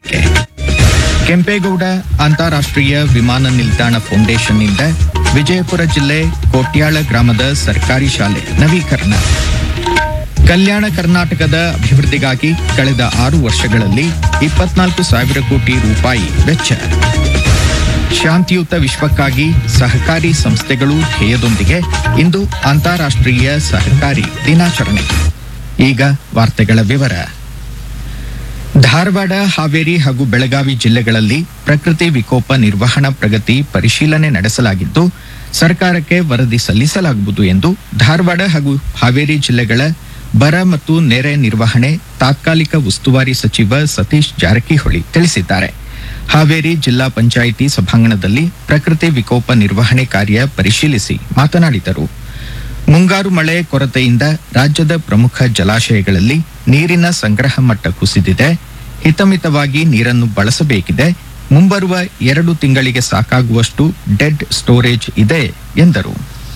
ಕೆಂಪೇಗೌಡ ಅಂತಾರಾಷ್ಟ್ರೀಯ ವಿಮಾನ ನಿಲ್ದಾಣ ಫೌಂಡೇಶನ್ನಿಂದ ವಿಜಯಪುರ ಜಿಲ್ಲೆ ಕೋಟ್ಯಾಳ ಗ್ರಾಮದ ಸರ್ಕಾರಿ ಶಾಲೆ ನವೀಕರಣ ಕಲ್ಯಾಣ ಕರ್ನಾಟಕದ ಅಭಿವೃದ್ಧಿಗಾಗಿ ಕಳೆದ ಆರು ವರ್ಷಗಳಲ್ಲಿ ಇಪ್ಪತ್ನಾಲ್ಕು ಸಾವಿರ ಕೋಟಿ ರೂಪಾಯಿ ವೆಚ್ಚ ಶಾಂತಿಯುತ ವಿಶ್ವಕ್ಕಾಗಿ ಸಹಕಾರಿ ಸಂಸ್ಥೆಗಳು ಧ್ಯೇಯದೊಂದಿಗೆ ಇಂದು ಅಂತಾರಾಷ್ಟ್ರೀಯ ಸಹಕಾರಿ ದಿನಾಚರಣೆ ಈಗ ವಾರ್ತೆಗಳ ವಿವರ ಧಾರವಾಡ ಹಾವೇರಿ ಹಾಗೂ ಬೆಳಗಾವಿ ಜಿಲ್ಲೆಗಳಲ್ಲಿ ಪ್ರಕೃತಿ ವಿಕೋಪ ನಿರ್ವಹಣಾ ಪ್ರಗತಿ ಪರಿಶೀಲನೆ ನಡೆಸಲಾಗಿದ್ದು ಸರ್ಕಾರಕ್ಕೆ ವರದಿ ಸಲ್ಲಿಸಲಾಗುವುದು ಎಂದು ಧಾರವಾಡ ಹಾಗೂ ಹಾವೇರಿ ಜಿಲ್ಲೆಗಳ ಬರ ಮತ್ತು ನೆರೆ ನಿರ್ವಹಣೆ ತಾತ್ಕಾಲಿಕ ಉಸ್ತುವಾರಿ ಸಚಿವ ಸತೀಶ್ ಜಾರಕಿಹೊಳಿ ತಿಳಿಸಿದ್ದಾರೆ ಹಾವೇರಿ ಜಿಲ್ಲಾ ಪಂಚಾಯಿತಿ ಸಭಾಂಗಣದಲ್ಲಿ ಪ್ರಕೃತಿ ವಿಕೋಪ ನಿರ್ವಹಣೆ ಕಾರ್ಯ ಪರಿಶೀಲಿಸಿ ಮಾತನಾಡಿದರು ಮುಂಗಾರು ಮಳೆ ಕೊರತೆಯಿಂದ ರಾಜ್ಯದ ಪ್ರಮುಖ ಜಲಾಶಯಗಳಲ್ಲಿ ನೀರಿನ ಸಂಗ್ರಹ ಮಟ್ಟ ಕುಸಿದಿದೆ ಹಿತಮಿತವಾಗಿ ನೀರನ್ನು ಬಳಸಬೇಕಿದೆ ಮುಂಬರುವ ಎರಡು ತಿಂಗಳಿಗೆ ಸಾಕಾಗುವಷ್ಟು ಡೆಡ್ ಸ್ಟೋರೇಜ್ ಇದೆ ಎಂದರು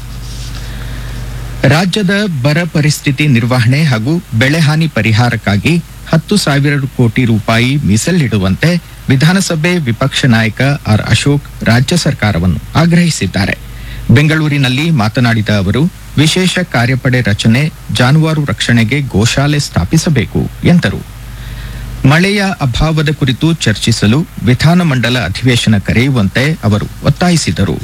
ರಾಜ್ಯದ ಬರ ಪರಿಸ್ಥಿತಿ ನಿರ್ವಹಣೆ ಹಾಗೂ ಬೆಳೆಹಾನಿ ಪರಿಹಾರಕ್ಕಾಗಿ ಹತ್ತು ಸಾವಿರ ಕೋಟಿ ರೂಪಾಯಿ ಮೀಸಲಿಡುವಂತೆ ವಿಧಾನಸಭೆ ವಿಪಕ್ಷ ನಾಯಕ ಆರ್ ಅಶೋಕ್ ರಾಜ್ಯ ಸರ್ಕಾರವನ್ನು ಆಗ್ರಹಿಸಿದ್ದಾರೆ ಬೆಂಗಳೂರಿನಲ್ಲಿ ಮಾತನಾಡಿದ ಅವರು ವಿಶೇಷ ಕಾರ್ಯಪಡೆ ರಚನೆ ಜಾನುವಾರು ರಕ್ಷಣೆಗೆ ಗೋಶಾಲೆ ಸ್ಥಾಪಿಸಬೇಕು ಎಂದರು ಮಳೆಯ ಅಭಾವದ ಕುರಿತು ಚರ್ಚಿಸಲು ವಿಧಾನಮಂಡಲ ಅಧಿವೇಶನ ಕರೆಯುವಂತೆ ಅವರು ಒತ್ತಾಯಿಸಿದರು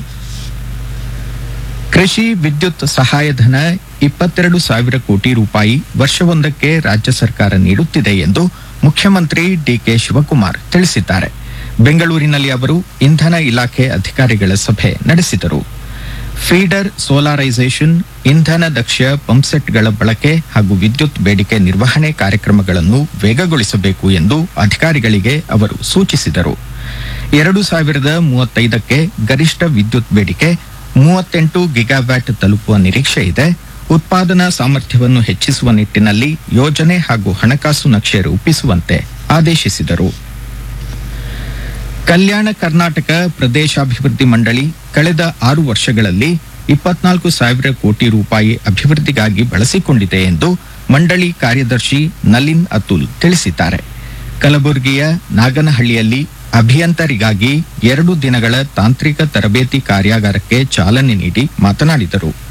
ಕೃಷಿ ವಿದ್ಯುತ್ ಸಹಾಯಧನ ಇಪ್ಪತ್ತೆರಡು ಸಾವಿರ ಕೋಟಿ ರೂಪಾಯಿ ವರ್ಷವೊಂದಕ್ಕೆ ರಾಜ್ಯ ಸರ್ಕಾರ ನೀಡುತ್ತಿದೆ ಎಂದು ಮುಖ್ಯಮಂತ್ರಿ ಡಿಕೆ ಶಿವಕುಮಾರ್ ತಿಳಿಸಿದ್ದಾರೆ ಬೆಂಗಳೂರಿನಲ್ಲಿ ಅವರು ಇಂಧನ ಇಲಾಖೆ ಅಧಿಕಾರಿಗಳ ಸಭೆ ನಡೆಸಿದರು ಫೀಡರ್ ಸೋಲಾರೈಸೇಷನ್ ಇಂಧನ ದಕ್ಷ ಪಂಪ್ಸೆಟ್ಗಳ ಬಳಕೆ ಹಾಗೂ ವಿದ್ಯುತ್ ಬೇಡಿಕೆ ನಿರ್ವಹಣೆ ಕಾರ್ಯಕ್ರಮಗಳನ್ನು ವೇಗಗೊಳಿಸಬೇಕು ಎಂದು ಅಧಿಕಾರಿಗಳಿಗೆ ಅವರು ಸೂಚಿಸಿದರು ಎರಡು ಸಾವಿರದ ಮೂವತ್ತೈದಕ್ಕೆ ಗರಿಷ್ಠ ವಿದ್ಯುತ್ ಬೇಡಿಕೆ ಮೂವತ್ತೆಂಟು ಗಿಗಾವ್ಯಾಟ್ ತಲುಪುವ ನಿರೀಕ್ಷೆ ಇದೆ ಉತ್ಪಾದನಾ ಸಾಮರ್ಥ್ಯವನ್ನು ಹೆಚ್ಚಿಸುವ ನಿಟ್ಟಿನಲ್ಲಿ ಯೋಜನೆ ಹಾಗೂ ಹಣಕಾಸು ನಕ್ಷೆ ರೂಪಿಸುವಂತೆ ಆದೇಶಿಸಿದರು ಕಲ್ಯಾಣ ಕರ್ನಾಟಕ ಪ್ರದೇಶಾಭಿವೃದ್ಧಿ ಮಂಡಳಿ ಕಳೆದ ಆರು ವರ್ಷಗಳಲ್ಲಿ ಇಪ್ಪತ್ನಾಲ್ಕು ಸಾವಿರ ಕೋಟಿ ರೂಪಾಯಿ ಅಭಿವೃದ್ಧಿಗಾಗಿ ಬಳಸಿಕೊಂಡಿದೆ ಎಂದು ಮಂಡಳಿ ಕಾರ್ಯದರ್ಶಿ ನಲಿನ್ ಅತುಲ್ ತಿಳಿಸಿದ್ದಾರೆ ಕಲಬುರಗಿಯ ನಾಗನಹಳ್ಳಿಯಲ್ಲಿ ಅಭಿಯಂತರಿಗಾಗಿ ಎರಡು ದಿನಗಳ ತಾಂತ್ರಿಕ ತರಬೇತಿ ಕಾರ್ಯಾಗಾರಕ್ಕೆ ಚಾಲನೆ ನೀಡಿ ಮಾತನಾಡಿದರು